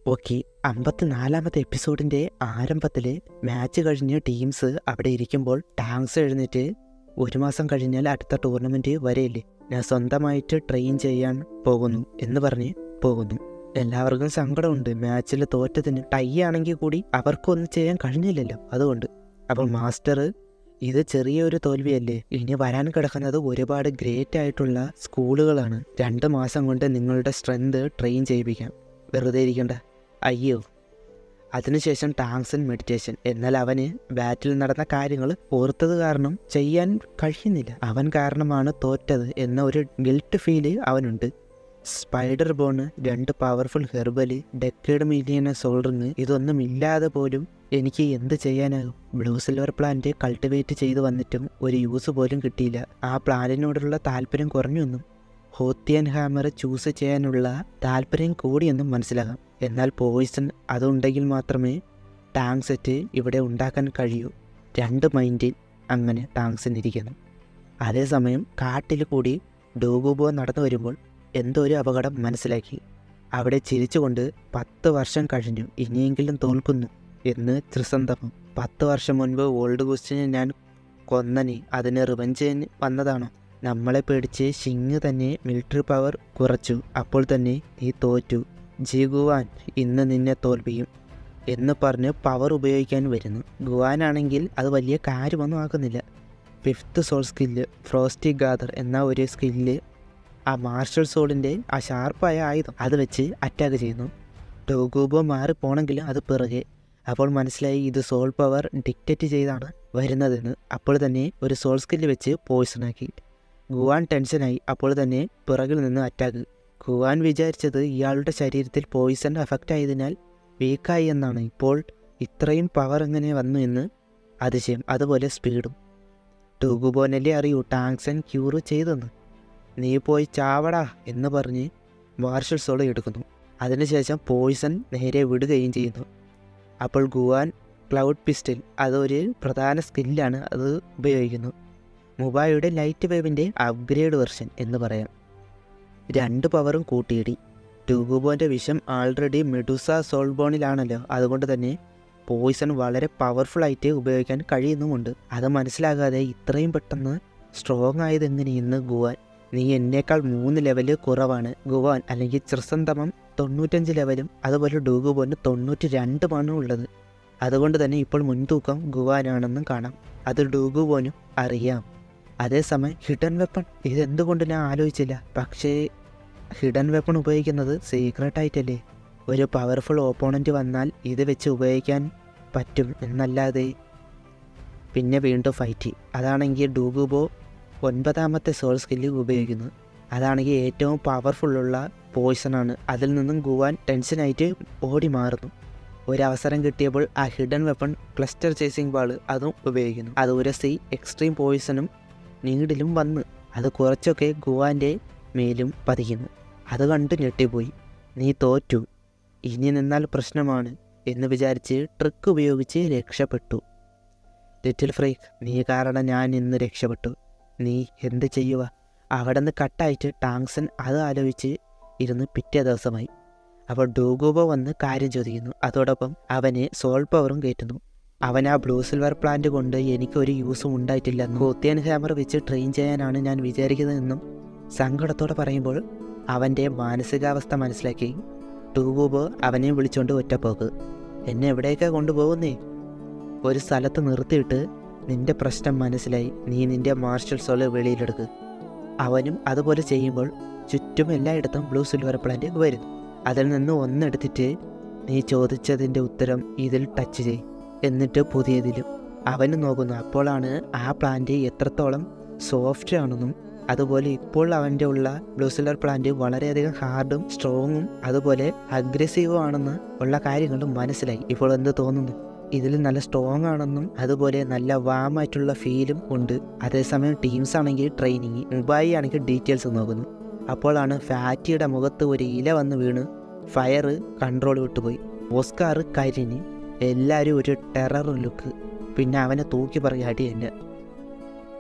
okay അമ്പത്തിനാലാമത്തെ എപ്പിസോഡിൻ്റെ ആരംഭത്തിൽ match കഴിഞ്ഞ് teams അവിടെ ഇരിക്കുമ്പോൾ ടാങ്സ് എഴുന്നേറ്റ് ഒരു മാസം കഴിഞ്ഞാൽ അടുത്ത ടൂർണമെൻറ്റ് വരെയില്ലേ ഞാൻ സ്വന്തമായിട്ട് ട്രെയിൻ ചെയ്യാൻ പോകുന്നു എന്ന് പറഞ്ഞ് പോകുന്നു എല്ലാവർക്കും സങ്കടമുണ്ട് മാച്ചിൽ തോറ്റതിന് ടൈ ആണെങ്കിൽ കൂടി അവർക്കൊന്നും ചെയ്യാൻ കഴിഞ്ഞില്ലല്ലോ അതുകൊണ്ട് അപ്പോൾ മാസ്റ്റർ ഇത് ചെറിയൊരു തോൽവിയല്ലേ ഇനി വരാൻ കിടക്കുന്നത് ഒരുപാട് ഗ്രേറ്റ് ആയിട്ടുള്ള സ്കൂളുകളാണ് രണ്ട് മാസം കൊണ്ട് നിങ്ങളുടെ സ്ട്രെങ്ത് ട്രെയിൻ ചെയ്യിപ്പിക്കാം വെറുതെ ഇരിക്കണ്ട അയ്യോ അതിനുശേഷം ടാങ്സ് ആൻഡ് മെഡിറ്റേഷൻ എന്നാൽ അവന് ബാറ്റിൽ നടന്ന കാര്യങ്ങൾ ഓർത്തത് കാരണം ചെയ്യാൻ കഴിയുന്നില്ല അവൻ കാരണമാണ് തോറ്റത് എന്ന ഒരു ഗിൽട്ട് ഫീല് അവനുണ്ട് സ്പൈഡർ ബോണ് രണ്ട് powerful herbal decade million soul ring ഇതൊന്നും ഇല്ലാതെ പോലും എനിക്ക് എന്ത് ചെയ്യാനാകും ബ്ലൂ സിൽവർ പ്ലാന്റ് കൾട്ടിവേറ്റ് ചെയ്തു വന്നിട്ടും ഒരു യൂസ് പോലും കിട്ടിയില്ല ആ പ്ലാന്റിനോടുള്ള താല്പര്യം കുറഞ്ഞൊന്നും ഹോത്തിയൻ ഹാമർ ചൂസ് ചെയ്യാനുള്ള താല്പര്യം കൂടിയെന്നും മനസ്സിലാകാം എന്നാൽ പോയിസൺ അതുണ്ടെങ്കിൽ മാത്രമേ ടാങ്ക് സെറ്റ് ഇവിടെ ഉണ്ടാക്കാൻ കഴിയൂ രണ്ട് മൈൻഡിൽ അങ്ങനെ ടാങ്സിന് ഇരിക്കുന്നു അതേസമയം കാട്ടിൽ കൂടി ഡോഗുബോ നടന്നു വരുമ്പോൾ എന്തോ ഒരു അപകടം മനസ്സിലാക്കി അവിടെ ചിരിച്ചുകൊണ്ട് പത്ത് വർഷം കഴിഞ്ഞു ഇനിയെങ്കിലും തോൽക്കുന്നു എന്ന് ത്രിസന്തമം പത്ത് വർഷം മുൻപ് ഓൾഡ് ഗുസ്റ്റിനെ ഞാൻ കൊന്നനി അതിന് റിവഞ്ച് വന്നതാണോ നമ്മളെ പേടിച്ച് ഷിങ് തന്നെ മിലിറ്ററി പവർ കുറച്ചു അപ്പോൾ തന്നെ നീ തോറ്റു ജി ഗുവാൻ ഇന്ന് നിന്നെ തോൽപ്പിക്കും എന്ന് പറഞ്ഞ് പവർ ഉപയോഗിക്കാൻ വരുന്നു ഗുവാനാണെങ്കിൽ അത് വലിയ കാര്യമൊന്നും ആക്കുന്നില്ല fifth soul skill frosty gather എന്ന ഒരു സ്കില്ല് ആ മാർഷൽ സോളിൻ്റെ ആ ഷാർപ്പായ ആയുധം അത് വെച്ച് അറ്റാക്ക് ചെയ്യുന്നു ടോഗൂബോ മാറിപ്പോണെങ്കിലും അത് പിറകെ അപ്പോൾ മനസ്സിലായി ഇത് സോൾ പവർ ഡിക്റ്റേറ്റ് ചെയ്താണ് വരുന്നതെന്ന് അപ്പോൾ തന്നെ ഒരു സോൾ സ്കില്ല് വെച്ച് പോയിസണാക്കി ഗുവാൻ ടെൻഷനായി അപ്പോൾ തന്നെ പിറകിൽ നിന്ന് അറ്റാക്ക് ഗുവാൻ വിചാരിച്ചത് ഇയാളുടെ ശരീരത്തിൽ പോയിസൺ എഫക്റ്റ് ആയതിനാൽ വീക്കായി എന്നാണ് ഇപ്പോൾ ഇത്രയും പവർ എങ്ങനെ വന്നു എന്ന് അതിശയം അതുപോലെ സ്പീഡും ടൂഗുബോനല്ലേ അറിയൂ ടാങ്സൻ ക്യൂർ ചെയ്തെന്ന് നീ പോയി ചാവടാ എന്ന് പറഞ്ഞ് മാർഷൽ സോളോ എടുക്കുന്നു അതിനുശേഷം പോയിസൺ നേരെ വിടുകയും ചെയ്യുന്നു അപ്പോൾ ഗുവാൻ ക്ലൗഡ് പിസ്റ്റൽ അതൊരു പ്രധാന സ്കില്ലാണ് അത് ഉപയോഗിക്കുന്നു മുബായുടെ ലൈറ്റ് വേവിൻ്റെ അപ്ഗ്രേഡ് വെർഷൻ എന്ന് പറയാം രണ്ട് പവറും കൂട്ടിയിടി ടൂഗുബോൻ്റെ വിഷം ആൾറെഡി മെഡുസ സോൾബോണിലാണല്ലോ അതുകൊണ്ട് തന്നെ പോയിസൺ വളരെ പവർഫുൾ ആയിട്ട് ഉപയോഗിക്കാൻ കഴിയുന്നുമുണ്ട് അത് മനസ്സിലാകാതെ ഇത്രയും പെട്ടെന്ന് സ്ട്രോങ് ആയത് എങ്ങനെയെന്ന് ഗുവാൻ നീ എന്നേക്കാൾ മൂന്ന് ലെവല് കുറവാണ് ഗുവാൻ അല്ലെങ്കിൽ ത്രിസന്തമം തൊണ്ണൂറ്റഞ്ച് ലെവലും അതുപോലെ ഡൂഗുബോന് തൊണ്ണൂറ്റി രണ്ടുമാണ് ഉള്ളത് അതുകൊണ്ട് തന്നെ ഇപ്പോൾ മുൻതൂക്കം ഗുവാനാണെന്നും കാണാം അത് ഡൂഗുബോനും അറിയാം അതേസമയം ഹിഡൻ വെപ്പൺ ഇതെന്തുകൊണ്ട് ഞാൻ ആലോചിച്ചില്ല പക്ഷേ ഹിഡൻ വെപ്പൺ ഉപയോഗിക്കുന്നത് സീക്രട്ട് ആയിട്ടല്ലേ ഒരു പവർഫുൾ ഓപ്പോണൻറ്റ് വന്നാൽ ഇത് വെച്ച് ഉപയോഗിക്കാൻ പറ്റും എന്നല്ലാതെ പിന്നെ വീണ്ടും ഫൈറ്റ് അതാണെങ്കിൽ ഡൂഗുബോ ഒൻപതാമത്തെ സോൾ സ്കില്ല് ഉപയോഗിക്കുന്നു അതാണെങ്കിൽ ഏറ്റവും പവർഫുള്ളുള്ള പോയ്സണാണ് അതിൽ നിന്നും ഗുവാൻ ടെൻഷനായിട്ട് ഓടി മാറുന്നു ഒരവസരം കിട്ടിയപ്പോൾ ആ hidden weapon cluster chasing ball അതും ഉപയോഗിക്കുന്നു അത് ഉരസി എക്സ്ട്രീം പോയിസണും നീഡിലും വന്ന് അത് കുറച്ചൊക്കെ ഗുവാൻ്റെ മേലും പതിക്കുന്നു അത് കണ്ട് ഞെട്ടിപ്പോയി നീ തോറ്റു ഇനി നിന്നാൽ പ്രശ്നമാണ് എന്ന് വിചാരിച്ച് ട്രിക്ക് ഉപയോഗിച്ച് രക്ഷപ്പെട്ടു ലിറ്റിൽ ഫ്രീക്ക് നീ കാരണം ഞാൻ ഇന്ന് രക്ഷപ്പെട്ടു നീ എന്ത് ചെയ്യുക അവിടെ നിന്ന് കട്ടായിട്ട് ടാങ്സൺ അത് ആലോചിച്ച് ഇരുന്ന് പിറ്റേ ദിവസമായി അപ്പോൾ ഡൂഗോബോ വന്ന് കാര്യം ചോദിക്കുന്നു അതോടൊപ്പം അവന് സോൾ പവറും കയറ്റുന്നു അവൻ ആ ബ്ലൂ സിൽവർ പ്ലാന്റ് കൊണ്ട് എനിക്കൊരു യൂസും ഉണ്ടായിട്ടില്ലെന്നും കോത്തിയൻ ഹാമർ വെച്ച് ട്രെയിൻ ചെയ്യാനാണ് ഞാൻ വിചാരിക്കുന്നതെന്നും സങ്കടത്തോടെ പറയുമ്പോൾ അവൻ്റെ മാനസികാവസ്ഥ മനസ്സിലാക്കി ടൂഗൂബോ അവനെ വിളിച്ചുകൊണ്ട് ഒറ്റപ്പോക്ക് എന്നെ എവിടേക്കാ കൊണ്ടുപോകുന്നേ ഒരു സ്ഥലത്ത് നിർത്തിയിട്ട് നിന്റെ പ്രശ്നം മനസ്സിലായി നീ നിന്റെ മാർഷൽ സോള് വെളിയിലെടുക്ക് അവനും അതുപോലെ ചെയ്യുമ്പോൾ ചുറ്റും എല്ലായിടത്തും ബ്ലൂ സിൽവർ പ്ലാന്റ് വരുന്നു അതിൽ നിന്ന് ഒന്നെടുത്തിട്ട് നീ ചോദിച്ചതിൻ്റെ ഉത്തരം ഇതിൽ ടച്ച് ചെയ് എന്നിട്ട് പുതിയതിലും അവന് നോക്കുന്നു അപ്പോഴാണ് ആ പ്ലാന്റ് എത്രത്തോളം സോഫ്റ്റ് ആണെന്നും അതുപോലെ ഇപ്പോൾ അവൻ്റെ ഉള്ള ബ്ലൂ സിൽവർ പ്ലാന്റ് വളരെയധികം ഹാർഡും സ്ട്രോങ്ങും അതുപോലെ അഗ്രസീവും ആണെന്ന് ഉള്ള കാര്യങ്ങളും മനസ്സിലായി ഇപ്പോൾ എന്ത് തോന്നുന്നു ഇതിൽ നല്ല സ്ട്രോങ് ആണെന്നും അതുപോലെ നല്ല വാമായിട്ടുള്ള ഫീലും ഉണ്ട് അതേസമയം ടീംസ് ആണെങ്കിൽ ട്രെയിനിങ് മുബായി ആണെങ്കിൽ ഡീറ്റെയിൽസ് നോക്കുന്നു അപ്പോഴാണ് ഫാറ്റിയുടെ മുഖത്ത് ഒരു ഇല വന്ന് വീണ് ഫയർ കൺട്രോൾ വിട്ടുപോയി ഓസ്കാർ കരിഞ്ഞ് എല്ലാവരും ഒരു ടെറർ ലുക്ക് പിന്നെ അവനെ തൂക്കി പറയും അടി തന്നെ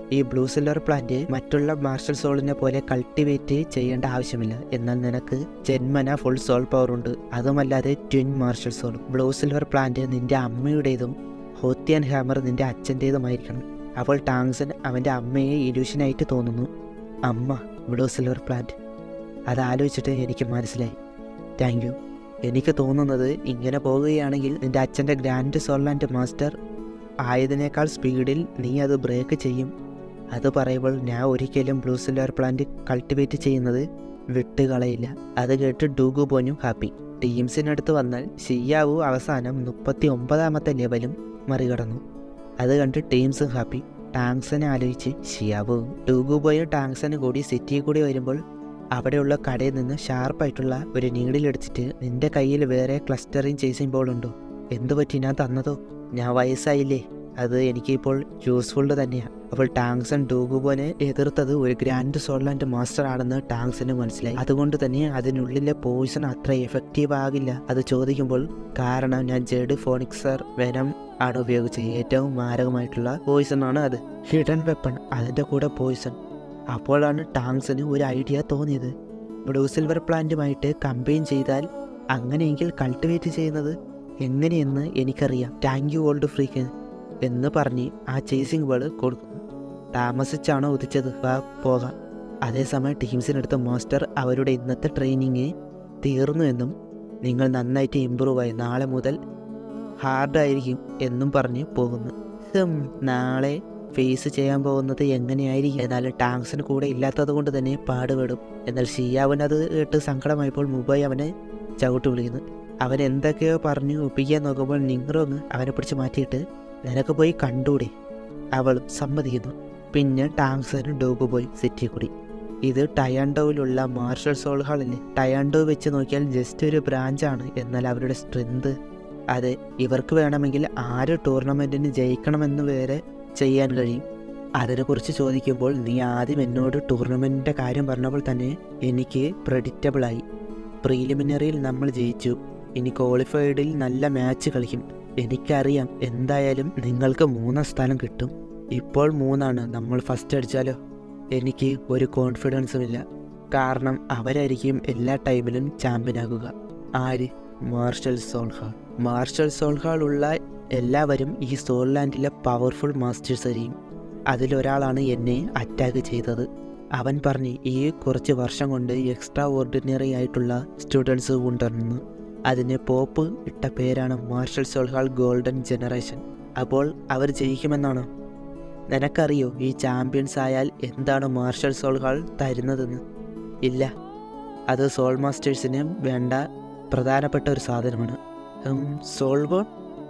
ഈ ബ്ലൂ സിൽവർ പ്ലാന്റ് മറ്റുള്ള മാർഷൽ സോളിനെ പോലെ കൾട്ടിവേറ്റ് ചെയ്യേണ്ട ആവശ്യമില്ല എന്നാൽ നിനക്ക് ജന്മന ഫുൾ സോൾ പവർ ഉണ്ട് അതുമല്ലാതെ twin martial soul blue silver plant നിന്റെ അമ്മയുടേതും ഹോത്തിയൻ ഹാമർ നിന്റെ അച്ഛൻ്റേതുമായിരിക്കണം അപ്പോൾ ടാങ്സൺ അവൻ്റെ അമ്മയെ ഇലൂഷനായിട്ട് തോന്നുന്നു അമ്മ ബ്ലൂ സിൽവർ പ്ലാന്റ് അത് ആലോചിച്ചിട്ട് എനിക്ക് മനസ്സിലായി താങ്ക് യു എനിക്ക് തോന്നുന്നത് ഇങ്ങനെ പോകുകയാണെങ്കിൽ നിന്റെ അച്ഛൻ്റെ ഗ്രാൻഡ് സോൾലാൻഡ് മാസ്റ്റർ ആയതിനേക്കാൾ സ്പീഡിൽ നീ അത് ബ്രേക്ക് ചെയ്യും അത് പറയുമ്പോൾ ഞാൻ ഒരിക്കലും ബ്ലൂ സിൽവർ പ്ലാന്റ് കൾട്ടിവേറ്റ് ചെയ്യുന്നത് വിട്ടുകളയില്ല അത് കേട്ട് ഡൂഗു പോനും ഹാപ്പി ടീംസിനടുത്ത് വന്നാൽ ഷിയാവു അവസാനം മുപ്പത്തി ഒമ്പതാമത്തെ ലെവലും മറികടന്നു അത് കണ്ട് ടീംസും ഹാപ്പി ടാങ്സനെ ആലോചിച്ച് ഷിയാവു ഡൂഗുബോയും ടാങ്സനും കൂടി സിറ്റിയിൽ കൂടി വരുമ്പോൾ അവിടെയുള്ള കടയിൽ നിന്ന് ഷാർപ്പായിട്ടുള്ള ഒരു നീഡിലെടുത്തിട്ട് നിന്റെ കയ്യിൽ വേറെ ക്ലസ്റ്ററിങ് ചേസിംഗ് ബോൾ ഉണ്ടോ എന്തു പറ്റി ഞാൻ തന്നതോ ഞാൻ വയസ്സായില്ലേ അത് എനിക്കിപ്പോൾ യൂസ്ഫുൾ തന്നെയാണ് അപ്പോൾ ടാങ്സൺ ഡൂഗുബോനെ എതിർത്തത് ഒരു ഗ്രാൻഡ് സോൾലാൻഡ് മാസ്റ്റർ ആണെന്ന് ടാങ്സന് മനസ്സിലായി അതുകൊണ്ട് തന്നെ അതിനുള്ളിലെ പോയിസൺ അത്ര എഫക്റ്റീവ് ആകില്ല അത് ചോദിക്കുമ്പോൾ കാരണം ഞാൻ ജെഡ് ഫോണിക്സർ വെനം ആണ് ഉപയോഗിച്ചത് ഏറ്റവും മാരകമായിട്ടുള്ള പോയിസൺ ആണ് അത് ഹിഡൻ വെപ്പൺ അതിൻ്റെ കൂടെ പോയിസൺ അപ്പോഴാണ് ടാങ്സന് ഒരു ഐഡിയ തോന്നിയത് ബ്ലൂ സിൽവർ പ്ലാന്റുമായിട്ട് കമ്പൈൻ ചെയ്താൽ അങ്ങനെയെങ്കിൽ കൾട്ടിവേറ്റ് ചെയ്യുന്നത് എങ്ങനെയെന്ന് എനിക്കറിയാം താങ്ക് യു ഓൾഡ് ഫ്രീക്ക് എന്ന് പറഞ്ഞ് ആ ചേസിംഗ് ബോൾ കൊടുക്കും താമസിച്ചാണോ ഉദിച്ചത് വാ പോകാം അതേസമയം ടീംസിനടുത്ത മാസ്റ്റർ അവരുടെ ഇന്നത്തെ ട്രെയിനിങ് തീർന്നു എന്നും നിങ്ങൾ നന്നായിട്ട് ഇമ്പ്രൂവ് ആയി നാളെ മുതൽ ഹാർഡായിരിക്കും എന്നും പറഞ്ഞ് പോകുന്നു ഹും, നാളെ ഫേസ് ചെയ്യാൻ പോകുന്നത് എങ്ങനെയായിരിക്കും എന്നാൽ ടാങ്സിന് കൂടെ ഇല്ലാത്തത് കൊണ്ട് തന്നെ പാടുപെടും എന്നാൽ ഷിയാവൻ അത് കേട്ട് സങ്കടമായപ്പോൾ മുബൈ അവനെ ചവിട്ട് വിളിക്കുന്നു അവൻ എന്തൊക്കെയോ പറഞ്ഞു ഒപ്പിക്കാൻ നോക്കുമ്പോൾ നിങ്ങറൊന്ന് അവനെ പിടിച്ച് മാറ്റിയിട്ട് നിനക്ക് പോയി കണ്ടൂടെ അവളും സമ്മതിക്കുന്നു പിന്നെ ടാങ്സനും ഡോഗ് പോയി സിറ്റി കൂടി ഇത് ടയാൻഡോയിലുള്ള മാർഷൽ സോൾ ഹാളില്ലേ ടയാൻഡോ വെച്ച് നോക്കിയാൽ ജസ്റ്റ് ഒരു ബ്രാഞ്ചാണ് എന്നാൽ അവരുടെ സ്ട്രെങ്ത് അതെ ഇവർക്ക് വേണമെങ്കിൽ ആര് ടൂർണമെൻറ്റിന് ജയിക്കണമെന്ന് വരെ ചെയ്യാൻ കഴിയും അതിനെക്കുറിച്ച് ചോദിക്കുമ്പോൾ നീ ആദ്യം എന്നോട് ടൂർണമെൻറ്റിൻ്റെ കാര്യം പറഞ്ഞപ്പോൾ തന്നെ എനിക്ക് പ്രഡിക്റ്റബിളായി പ്രീലിമിനറിയിൽ നമ്മൾ ജയിച്ചു ഇനി ക്വാളിഫൈഡിൽ നല്ല മാച്ച് കളിക്കും എനിക്കറിയാം എന്തായാലും നിങ്ങൾക്ക് മൂന്നാം സ്ഥാനം കിട്ടും ഇപ്പോൾ മൂന്നാണ് നമ്മൾ ഫസ്റ്റ് അടിച്ചാലോ എനിക്ക് ഒരു കോൺഫിഡൻസും ഇല്ല കാരണം അവരായിരിക്കും എല്ലാ ടൈമിലും ചാമ്പ്യനാകുക ആര് മാർഷൽ സോൾഹാൾ മാർഷൽ സോൾഹാൾ ഉള്ള എല്ലാവരും ഈ സോൾലാൻഡിലെ പവർഫുൾ മാസ്റ്റേഴ്സ് ആയിരിക്കും അതിലൊരാളാണ് എന്നെ അറ്റാക്ക് ചെയ്തത് അവൻ പറഞ്ഞ് ഈ കുറച്ച് വർഷം കൊണ്ട് എക്സ്ട്രാ ഓർഡിനറി ആയിട്ടുള്ള സ്റ്റുഡൻസ് ഉണ്ടെന്ന് അതിന് പോപ്പ് ഇട്ട പേരാണ് മാർഷൽ സോൾഹാൾ ഗോൾഡൻ ജനറേഷൻ അപ്പോൾ അവർ ജയിക്കുമെന്നാണോ നിനക്കറിയോ ഈ ചാമ്പ്യൻസ് ആയാൽ എന്താണ് മാർഷൽ സോൾഹാൾ തരുന്നതെന്ന് ഇല്ല അത് സോൾ മാസ്റ്റേഴ്സിന് വേണ്ട പ്രധാനപ്പെട്ട ഒരു സാധനമാണ് ഉം, സോൾ ബോൺ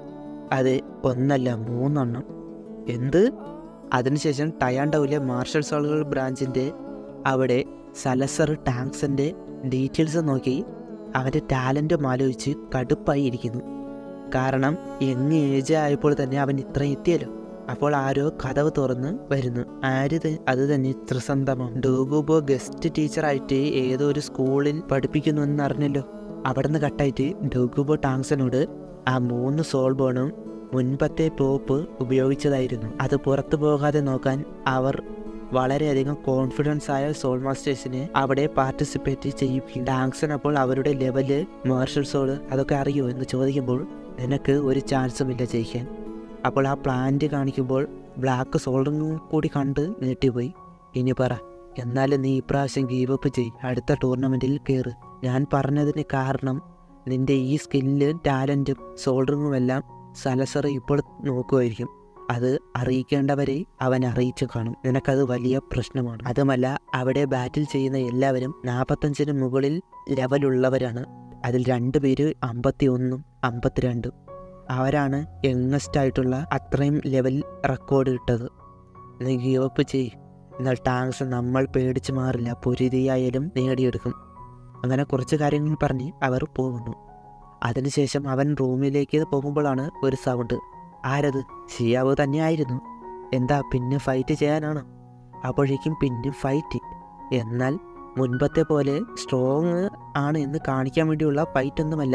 അതെ ഒന്നല്ല മൂന്നെണ്ണം എന്ത് അതിനുശേഷം ടയാൻഡൌലെ മാർഷൽ സോളുകൾ ബ്രാഞ്ചിൻ്റെ അവിടെ സലസർ ടാങ്ക്സിൻ്റെ ഡീറ്റെയിൽസ് നോക്കി അവൻ്റെ ടാലൻറ്റും ആലോചിച്ച് കടുപ്പായി ഇരിക്കുന്നു കാരണം യങ് ഏജ് ആയപ്പോൾ തന്നെ അവൻ ഇത്രയും എത്തിയല്ലോ അപ്പോൾ ആരോ കഥവ് തുറന്ന് വരുന്നു ആര് ത- അത് തന്നെ ത്രിസന്തമം ഡൂഗുബോ ഗസ്റ്റ് ടീച്ചറായിട്ട് ഏതോ ഒരു സ്കൂളിൽ പഠിപ്പിക്കുന്നു എന്ന് അറിഞ്ഞല്ലോ അവിടെ നിന്ന് കട്ടായിട്ട് ഡൂഗുബോ ടാങ്സനോട് ആ മൂന്ന് സോൾ ബോണും മുൻപത്തെ പോപ്പ് ഉപയോഗിച്ചതായിരുന്നു അത് പുറത്തു പോകാതെ നോക്കാൻ അവർ വളരെയധികം കോൺഫിഡൻസ് ആയ സോൾ മാസ്റ്റേഴ്സിനെ അവിടെ പാർട്ടിസിപ്പേറ്റ് ചെയ്യിക്കും ടാങ്സൺ അപ്പോൾ അവരുടെ ലെവല് മാർഷൽ സോൾ അതൊക്കെ അറിയോ എന്ന് ചോദിക്കുമ്പോൾ നിനക്ക് ഒരു ചാൻസും ഇല്ല ജയിക്കാൻ അപ്പോൾ ആ പ്ലാന്റ് കാണിക്കുമ്പോൾ ബ്ലാക്ക് സോൾഡും കൂടി കണ്ട് നീട്ടിപ്പോയി ഇനി പറ എന്നാലും നീ ഇപ്രാവശ്യം ഗീവ് അപ്പ് ചെയ് അടുത്ത ടൂർണമെൻറ്റിൽ കയറ് ഞാൻ പറഞ്ഞതിന് കാരണം നിന്റെ ഈ സ്കില്ലും ടാലൻറ്റും സോൾഡറിങ്ങും എല്ലാം സലസർ ഇപ്പോൾ നോക്കുമായിരിക്കും അത് അറിയിക്കേണ്ടവരെ അവൻ അറിയിച്ചു കാണും നിനക്കത് വലിയ പ്രശ്നമാണ് അതുമല്ല അവിടെ ബാറ്റിൽ ചെയ്യുന്ന എല്ലാവരും നാൽപ്പത്തഞ്ചിന് മുകളിൽ ലെവലുള്ളവരാണ് അതിൽ രണ്ട് പേര് അമ്പത്തി ഒന്നും അമ്പത്തിരണ്ടും അവരാണ് യങ്ങസ്റ്റ് ആയിട്ടുള്ള അത്രയും ലെവൽ റെക്കോർഡ് ഇട്ടത് നീ ഗീവപ്പ് ചെയ് എന്നാൽ ടാങ്സ് നമ്മൾ പേടിച്ച് മാറില്ല പൊരുതിയായാലും നേടിയെടുക്കും അങ്ങനെ കുറച്ച് കാര്യങ്ങൾ പറഞ്ഞ് അവർ പോകുന്നു അതിനുശേഷം അവൻ റൂമിലേക്ക് പോകുമ്പോഴാണ് ഒരു സൗണ്ട് ആരത് ഷിയാവ് തന്നെയായിരുന്നു എന്താ പിന്നെ ഫൈറ്റ് ചെയ്യാനാണോ അപ്പോഴേക്കും പിന്നെ ഫൈറ്റ് എന്നാൽ മുൻപത്തെ പോലെ സ്ട്രോങ് ആണ് എന്ന് കാണിക്കാൻ വേണ്ടിയുള്ള ഫൈറ്റ് ഒന്നുമല്ല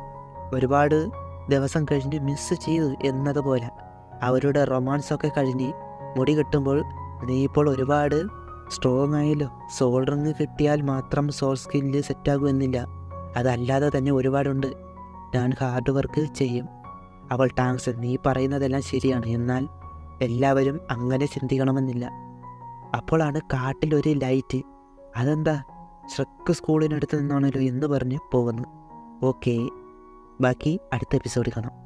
ഒരുപാട് ദിവസം കഴിഞ്ഞ് മിസ് ചെയ്തു എന്നതുപോലെ അവരുടെ റൊമാൻസൊക്കെ കഴിഞ്ഞ് മുടി കെട്ടുമ്പോൾ നീ ഇപ്പോൾ ഒരുപാട് സ്ട്രോങ് ആയല്ലോ സോൾ റിങ് കിട്ടിയാൽ മാത്രം സോൾ സ്കില്ല് സെറ്റാകുമെന്നില്ല അതല്ലാതെ തന്നെ ഒരുപാടുണ്ട് ഞാൻ ഹാർഡ് വർക്ക് ചെയ്യും അവൾ ടാങ്സ് നീ പറയുന്നതെല്ലാം ശരിയാണ് എന്നാൽ എല്ലാവരും അങ്ങനെ ചിന്തിക്കണമെന്നില്ല അപ്പോഴാണ് കാട്ടിലൊരു ലൈറ്റ് അതെന്താ ശ്രക്ക് സ്കൂളിനടുത്ത് നിന്നാണല്ലോ എന്ന് പറഞ്ഞ് പോകുന്നു ഓക്കെ ബാക്കി അടുത്ത എപ്പിസോഡ് കാണാം